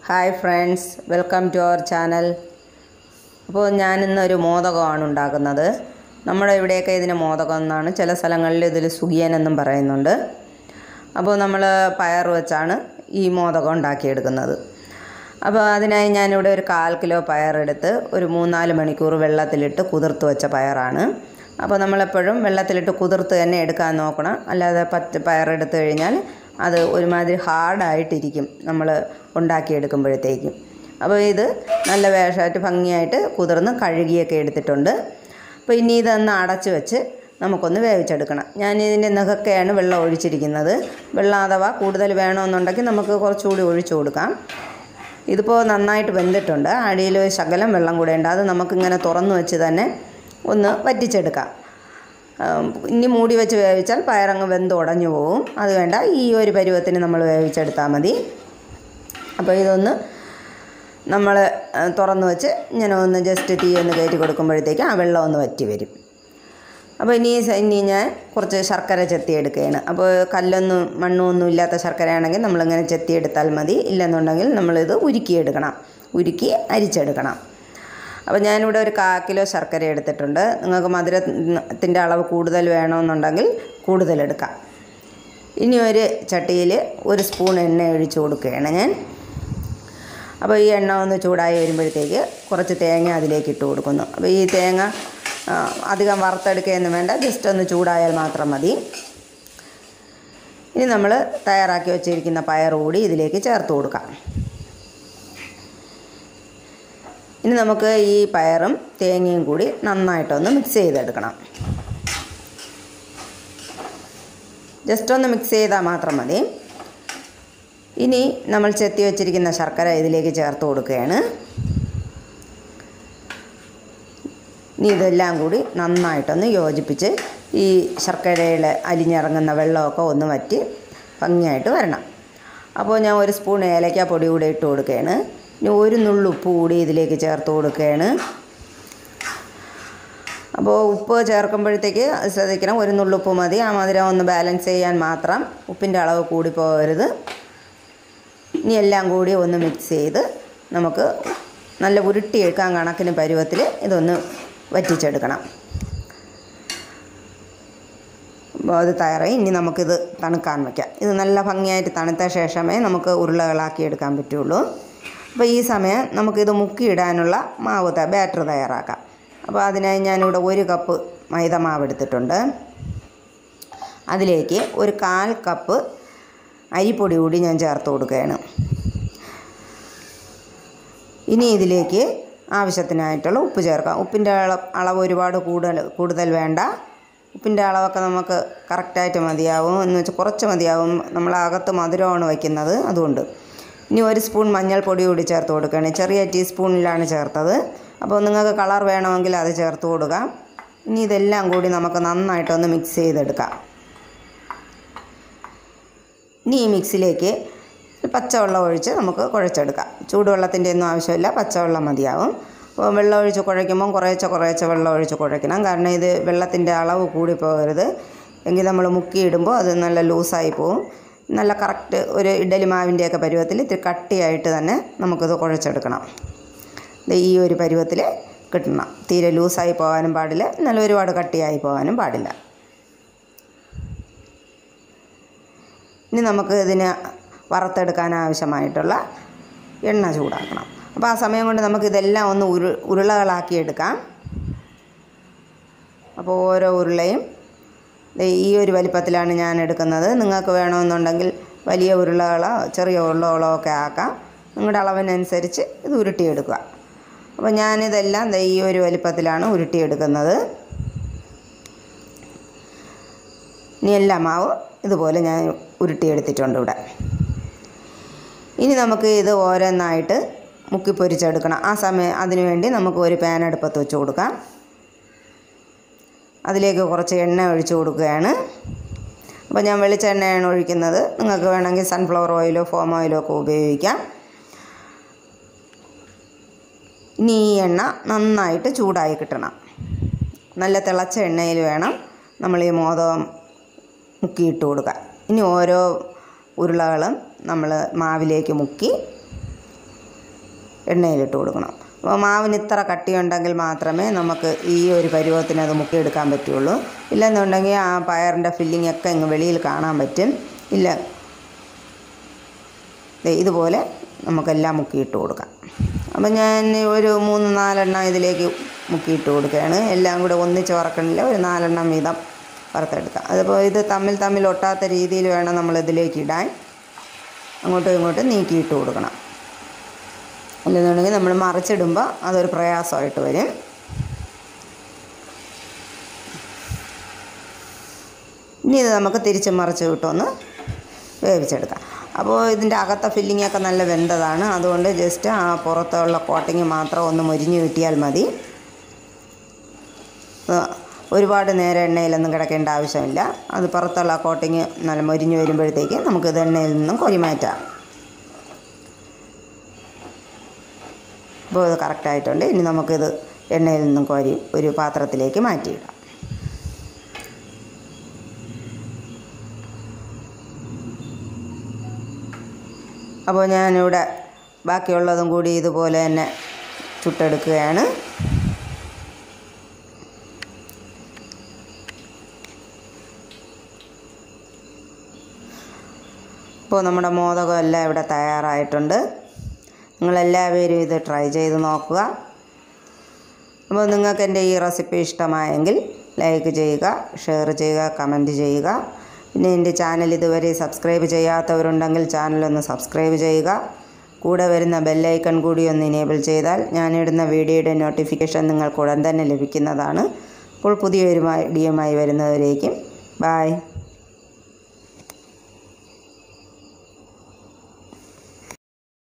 hi friends welcome to our channel അപ്പോൾ ഞാനിന്നൊരു മോദകമാണ് ഉണ്ടാക്കുന്നത് നമ്മുടെ ഇവിടെയൊക്കെ ഇതിന് മോദകം എന്നാണ് ചില സ്ഥലങ്ങളിൽ ഇതിൽ സുഖിയൻ എന്നും പറയുന്നുണ്ട് അപ്പോൾ നമ്മൾ പയർ വെച്ചാണ് ഈ മോദകം ഉണ്ടാക്കിയെടുക്കുന്നത് അപ്പോൾ അതിനായി ഞാനിവിടെ ഒരു കാൽ കിലോ പയറെടുത്ത് ഒരു മൂന്നാല് മണിക്കൂർ വെള്ളത്തിലിട്ട് കുതിർത്ത് വെച്ച പയറാണ് അപ്പോൾ നമ്മളെപ്പോഴും വെള്ളത്തിലിട്ട് കുതിർത്ത് തന്നെ എടുക്കാൻ നോക്കണം അല്ലാതെ പച്ച പയറെടുത്ത് കഴിഞ്ഞാൽ അത് ഒരുമാതിരി ഹാർഡായിട്ടിരിക്കും നമ്മൾ ഉണ്ടാക്കിയെടുക്കുമ്പോഴത്തേക്കും അപ്പോൾ ഇത് നല്ല വേഷമായിട്ട് ഭംഗിയായിട്ട് കുതിർന്ന് കഴുകിയൊക്കെ എടുത്തിട്ടുണ്ട് അപ്പോൾ ഇനി ഇതൊന്ന് അടച്ച് വെച്ച് നമുക്കൊന്ന് വേവിച്ചെടുക്കണം ഞാൻ ഇതിൻ്റെ നഖക്കെയാണ് വെള്ളം ഒഴിച്ചിരിക്കുന്നത് വെള്ളം അഥവാ കൂടുതൽ വേണമെന്നുണ്ടെങ്കിൽ നമുക്ക് കുറച്ചുകൂടി ഒഴിച്ചു കൊടുക്കാം ഇതിപ്പോൾ നന്നായിട്ട് വെന്തിട്ടുണ്ട് അടിയിൽ ഒരു ശകലം വെള്ളം കൂടെ ഉണ്ട് അത് നമുക്കിങ്ങനെ തുറന്നു വെച്ച് തന്നെ ഒന്ന് വറ്റിച്ചെടുക്കാം ആം, ഇനി മൂടി വെച്ച് വേവിച്ചാൽ പയറങ്ങ് വെന്ത് ഉടഞ്ഞു പോകും അത് വേണ്ട ഈ ഒരു പരുവത്തിന് നമ്മൾ വേവിച്ചെടുത്താൽ മതി അപ്പോൾ ഇതൊന്ന് നമ്മൾ ആ, തുറന്ന് വെച്ച് ഇങ്ങനെ ഒന്ന് ജസ്റ്റ് തീ ഒന്ന് കയറ്റി കൊടുക്കുമ്പോഴത്തേക്ക് ആ വെള്ളം ഒന്ന് വറ്റി വരും അപ്പോൾ ഇനി സ- ഇനി ഞാൻ കുറച്ച് ശർക്കര ചെത്തിയെടുക്കുകയാണ് അപ്പോൾ കല്ലൊന്നും മണ്ണും ഒന്നും ഇല്ലാത്ത ശർക്കരയാണെങ്കിൽ നമ്മളിങ്ങനെ ചെത്തിയെടുത്താൽ മതി ഇല്ലെന്നുണ്ടെങ്കിൽ നമ്മളിത് ഉരുക്കിയെടുക്കണം ഉരുക്കി അരിച്ചെടുക്കണം അപ്പോൾ ഞാനിവിടെ ഒരു കാ കിലോ ശർക്കര എടുത്തിട്ടുണ്ട് നിങ്ങൾക്ക് മധുരത്തിൻ്റെ അളവ് കൂടുതൽ വേണമെന്നുണ്ടെങ്കിൽ കൂടുതലെടുക്കാം ഇനി ഒരു ചട്ടിയിൽ ഒരു സ്പൂൺ എണ്ണ ഒഴിച്ച് കൊടുക്കുകയാണ് ഞാൻ അപ്പോൾ ഈ എണ്ണ ഒന്ന് ചൂടായി വരുമ്പോഴത്തേക്ക് കുറച്ച് തേങ്ങ അതിലേക്ക് ഇട്ട് കൊടുക്കുന്നു അപ്പോൾ ഈ തേങ്ങ ആ, അധികം വറുത്തെടുക്കുകയൊന്നും വേണ്ട ജസ്റ്റ് ഒന്ന് ചൂടായാൽ മാത്രം മതി ഇനി നമ്മൾ തയ്യാറാക്കി വെച്ചിരിക്കുന്ന പയർ കൂടി ഇതിലേക്ക് ചേർത്ത് കൊടുക്കാം ഇനി നമുക്ക് ഈ പയറും തേങ്ങയും കൂടി നന്നായിട്ടൊന്ന് മിക്സ് ചെയ്തെടുക്കണം ജസ്റ്റ് ഒന്ന് മിക്സ് ചെയ്താൽ മാത്രം മതി ഇനി നമ്മൾ ചെത്തി വെച്ചിരിക്കുന്ന ശർക്കര ഇതിലേക്ക് ചേർത്ത് കൊടുക്കുകയാണ് ഇനി ഇതെല്ലാം കൂടി നന്നായിട്ടൊന്ന് യോജിപ്പിച്ച് ഈ ശർക്കരയിൽ അലിഞ്ഞിറങ്ങുന്ന വെള്ളമൊക്കെ ഒന്ന് വറ്റി ഭംഗിയായിട്ട് വരണം അപ്പോൾ ഞാൻ ഒരു സ്പൂൺ ഏലക്ക പൊടി കൂടി ഇട്ട് കൊടുക്കുകയാണ് ഇനി ഒരു നുള്ളു ഉപ്പ് കൂടി ഇതിലേക്ക് ചേർത്ത് കൊടുക്കുകയാണ് അപ്പോൾ ഉപ്പ് ചേർക്കുമ്പോഴത്തേക്ക് ശ്രദ്ധിക്കണം ഒരു നുള്ളുപ്പ് മതി ആ മധുരം ഒന്ന് ബാലൻസ് ചെയ്യാൻ മാത്രം ഉപ്പിൻ്റെ അളവ് കൂടി പോകരുത് ഇനി എല്ലാം കൂടി ഒന്ന് മിക്സ് ചെയ്ത് നമുക്ക് നല്ല ഉരുട്ടിയെടുക്കാൻ കണക്കിന് പരുവത്തിൽ ഇതൊന്ന് വറ്റിച്ചെടുക്കണം അപ്പോൾ അത് തയ്യാറായി ഇനി നമുക്കിത് തണുക്കാൻ വയ്ക്കാം ഇത് നല്ല ഭംഗിയായിട്ട് തണുത്ത ശേഷമേ നമുക്ക് ഉരുളകളാക്കി എടുക്കാൻ പറ്റുള്ളൂ അപ്പോൾ ഈ സമയം നമുക്കിത് മുക്കിയിടാനുള്ള മാവ് ത- ബാറ്റർ തയ്യാറാക്കാം അപ്പോൾ അതിനായി ഞാനിവിടെ ഒരു കപ്പ് മൈദ മാവ് എടുത്തിട്ടുണ്ട് അതിലേക്ക് ഒരു കാൽ കപ്പ് അരിപ്പൊടി കൂടി ഞാൻ ചേർത്ത് കൊടുക്കുകയാണ് ഇനി ഇതിലേക്ക് ആവശ്യത്തിനായിട്ടുള്ള ഉപ്പ് ചേർക്കാം ഉപ്പിൻ്റെ അള അളവ് ഒരുപാട് കൂടുതൽ കൂടുതൽ വേണ്ട ഉപ്പിൻ്റെ അളവൊക്കെ നമുക്ക് കറക്റ്റായിട്ട് മതിയാവും എന്ന് വെച്ചാൽ കുറച്ച് മതിയാവും നമ്മൾ അകത്ത് മധുരമാണ് വയ്ക്കുന്നത് അതുകൊണ്ട് ഇനി ഒരു സ്പൂൺ മഞ്ഞൾപ്പൊടി കൂടി ചേർത്ത് കൊടുക്കുകയാണ് ചെറിയ ടീസ്പൂണിലാണ് ചേർത്തത് അപ്പോൾ നിങ്ങൾക്ക് കളർ വേണമെങ്കിൽ അത് ചേർത്ത് കൊടുക്കാം ഇനി ഇതെല്ലാം കൂടി നമുക്ക് നന്നായിട്ടൊന്ന് മിക്സ് ചെയ്തെടുക്കാം ഇനി ഈ മിക്സിലേക്ക് പച്ചവെള്ളം ഒഴിച്ച് നമുക്ക് കുഴച്ചെടുക്കാം ചൂടുവെള്ളത്തിൻ്റെ ഒന്നും ആവശ്യമില്ല പച്ചവെള്ളം മതിയാവും അപ്പോൾ വെള്ളം ഒഴിച്ച് കുഴയ്ക്കുമ്പം കുറേശ്ശെ കുറേശ്ശെ വെള്ളം ഒഴിച്ച് കുഴയ്ക്കണം കാരണം ഇത് വെള്ളത്തിൻ്റെ അളവ് കൂടി പോകരുത് എങ്കിൽ നമ്മൾ മുക്കിയിടുമ്പോൾ അത് നല്ല ലൂസായി പോവും നല്ല കറക്റ്റ് ഒരു ഇഡലി മാവിൻ്റെയൊക്കെ പരുവത്തിൽ ഇത്തിരി കട്ടിയായിട്ട് തന്നെ നമുക്കിത് കുഴച്ചെടുക്കണം ദേ ഈ ഒരു പരുവത്തിൽ കിട്ടണം തീരെ ലൂസായി പോകാനും പാടില്ല എന്നാൽ ഒരുപാട് കട്ടിയായി പോകാനും പാടില്ല ഇനി നമുക്ക് ഇതിന് വറുത്തെടുക്കാൻ ആവശ്യമായിട്ടുള്ള എണ്ണ ചൂടാക്കണം അപ്പോൾ ആ സമയം കൊണ്ട് നമുക്ക് ഇതെല്ലാം ഒന്ന് ഉരു ഉരുളകളാക്കി എടുക്കാം അപ്പോൾ ഓരോ ഉരുളയും ദേ ഈ ഒരു വലിപ്പത്തിലാണ് ഞാൻ എടുക്കുന്നത് നിങ്ങൾക്ക് വേണമെന്നുണ്ടെങ്കിൽ വലിയ ഉരുളകളോ ചെറിയ ഉരുളകളോ ഒക്കെ ആക്കാം നിങ്ങളുടെ അളവിനനുസരിച്ച് ഇത് ഉരുട്ടിയെടുക്കുക അപ്പോൾ ഞാനിതെല്ലാം ദേ ഈ ഒരു വലിപ്പത്തിലാണ് ഉരുട്ടിയെടുക്കുന്നത് ഇനി എല്ലാ മാവും ഇതുപോലെ ഞാൻ ഉരുട്ടിയെടുത്തിട്ടുണ്ട് ഇവിടെ ഇനി നമുക്ക് ഇത് ഓരോന്നായിട്ട് മുക്കി പൊരിച്ചെടുക്കണം ആ സമയം അതിനു വേണ്ടി നമുക്ക് ഒരു പാൻ അടുപ്പത്ത് വെച്ച് കൊടുക്കാം അതിലേക്ക് കുറച്ച് എണ്ണ ഒഴിച്ച് കൊടുക്കുകയാണ് അപ്പോൾ ഞാൻ വെളിച്ചെണ്ണയാണ് ഒഴിക്കുന്നത് നിങ്ങൾക്ക് വേണമെങ്കിൽ സൺഫ്ലവർ ഓയിലോ ഫോം ഓയിലോ ഒക്കെ ഉപയോഗിക്കാം ഇനി ഈ എണ്ണ നന്നായിട്ട് ചൂടായി കിട്ടണം നല്ല തിളച്ച എണ്ണയിൽ വേണം നമ്മൾ ഈ മോദകം മുക്കിയിട്ട് കൊടുക്കുക ഇനി ഓരോ ഉരുളകളും നമ്മൾ മാവിലേക്ക് മുക്കി എണ്ണയിലിട്ട് കൊടുക്കണം അപ്പോൾ മാവിന് ഇത്ര കട്ടിയുണ്ടെങ്കിൽ മാത്രമേ നമുക്ക് ഈ ഒരു പരുവത്തിന് അത് മുക്കിയെടുക്കാൻ പറ്റുള്ളൂ ഇല്ലെന്നുണ്ടെങ്കിൽ ആ പയറിൻ്റെ ഫില്ലിംഗ് ഒക്കെ ഇങ്ങ് വെളിയിൽ കാണാൻ പറ്റും ഇല്ല ദേ ഇതുപോലെ നമുക്കെല്ലാം മുക്കിയിട്ട് കൊടുക്കാം അപ്പം ഞാൻ ഒരു മൂന്ന് നാലെണ്ണം ഇതിലേക്ക് മുക്കിയിട്ട് കൊടുക്കുകയാണ് എല്ലാം കൂടെ ഒന്നിച്ച് വറക്കണില്ല ഒരു നാലെണ്ണം വീതം വറുത്തെടുക്കാം അതിപ്പോൾ ഇത് തമ്മിൽ തമ്മിൽ ഒട്ടാത്ത രീതിയിൽ വേണം നമ്മൾ ഇതിലേക്ക് ഇടാൻ അങ്ങോട്ടും ഇങ്ങോട്ടും നീക്കിയിട്ട് കൊടുക്കണം അല്ലെന്നുണ്ടെങ്കിൽ നമ്മൾ മറിച്ചിടുമ്പോൾ അതൊരു പ്രയാസമായിട്ട് വരും ഇനി ഇത് നമുക്ക് തിരിച്ച് മറിച്ച് വിട്ടൊന്ന് വേവിച്ചെടുക്കാം അപ്പോൾ ഇതിൻ്റെ അകത്തെ ഫില്ലിംഗ് ഒക്കെ നല്ല വെന്തതാണ് അതുകൊണ്ട് ജസ്റ്റ് ആ പുറത്തുള്ള കോട്ടിങ് മാത്രം ഒന്ന് മൊരിഞ്ഞ് കിട്ടിയാൽ മതി ആ, ഒരുപാട് നേരം എണ്ണയിലൊന്നും കിടക്കേണ്ട ആവശ്യമില്ല അത് പുറത്തുള്ള കോട്ടിങ് നല്ല മൊരിഞ്ഞ് വരുമ്പോഴത്തേക്ക് നമുക്കിത് എണ്ണയിൽ നിന്നും കോരി മാറ്റാം അപ്പോൾ ഇത് കറക്റ്റായിട്ടുണ്ട് ഇനി നമുക്കിത് എണ്ണയിൽ നിന്നും കോരി ഒരു പാത്രത്തിലേക്ക് മാറ്റിയിടാം അപ്പോൾ ഞാനിവിടെ ബാക്കിയുള്ളതും കൂടി ഇതുപോലെ തന്നെ ചുട്ടെടുക്കുകയാണ് ഇപ്പോൾ നമ്മുടെ മോദകം എല്ലാം ഇവിടെ തയ്യാറായിട്ടുണ്ട് നിങ്ങളെല്ലാവരും ഇത് ട്രൈ ചെയ്ത് നോക്കുക അപ്പോൾ നിങ്ങൾക്ക് എൻ്റെ ഈ റെസിപ്പി ഇഷ്ടമായെങ്കിൽ ലൈക്ക് ചെയ്യുക ഷെയർ ചെയ്യുക കമൻറ്റ് ചെയ്യുക പിന്നെ എൻ്റെ ചാനൽ ഇതുവരെ സബ്സ്ക്രൈബ് ചെയ്യാത്തവരുണ്ടെങ്കിൽ ചാനലൊന്ന് സബ്സ്ക്രൈബ് ചെയ്യുക കൂടെ വരുന്ന ബെല്ലൈക്കൺ കൂടി ഒന്ന് ഇനേബിൾ ചെയ്താൽ ഞാനിടുന്ന വീഡിയോയുടെ നോട്ടിഫിക്കേഷൻ നിങ്ങൾക്ക് ഉടൻ തന്നെ ലഭിക്കുന്നതാണ് അപ്പോൾ പുതിയൊരു വീഡിയോയുമായി വരുന്നവരേക്കും ബായ്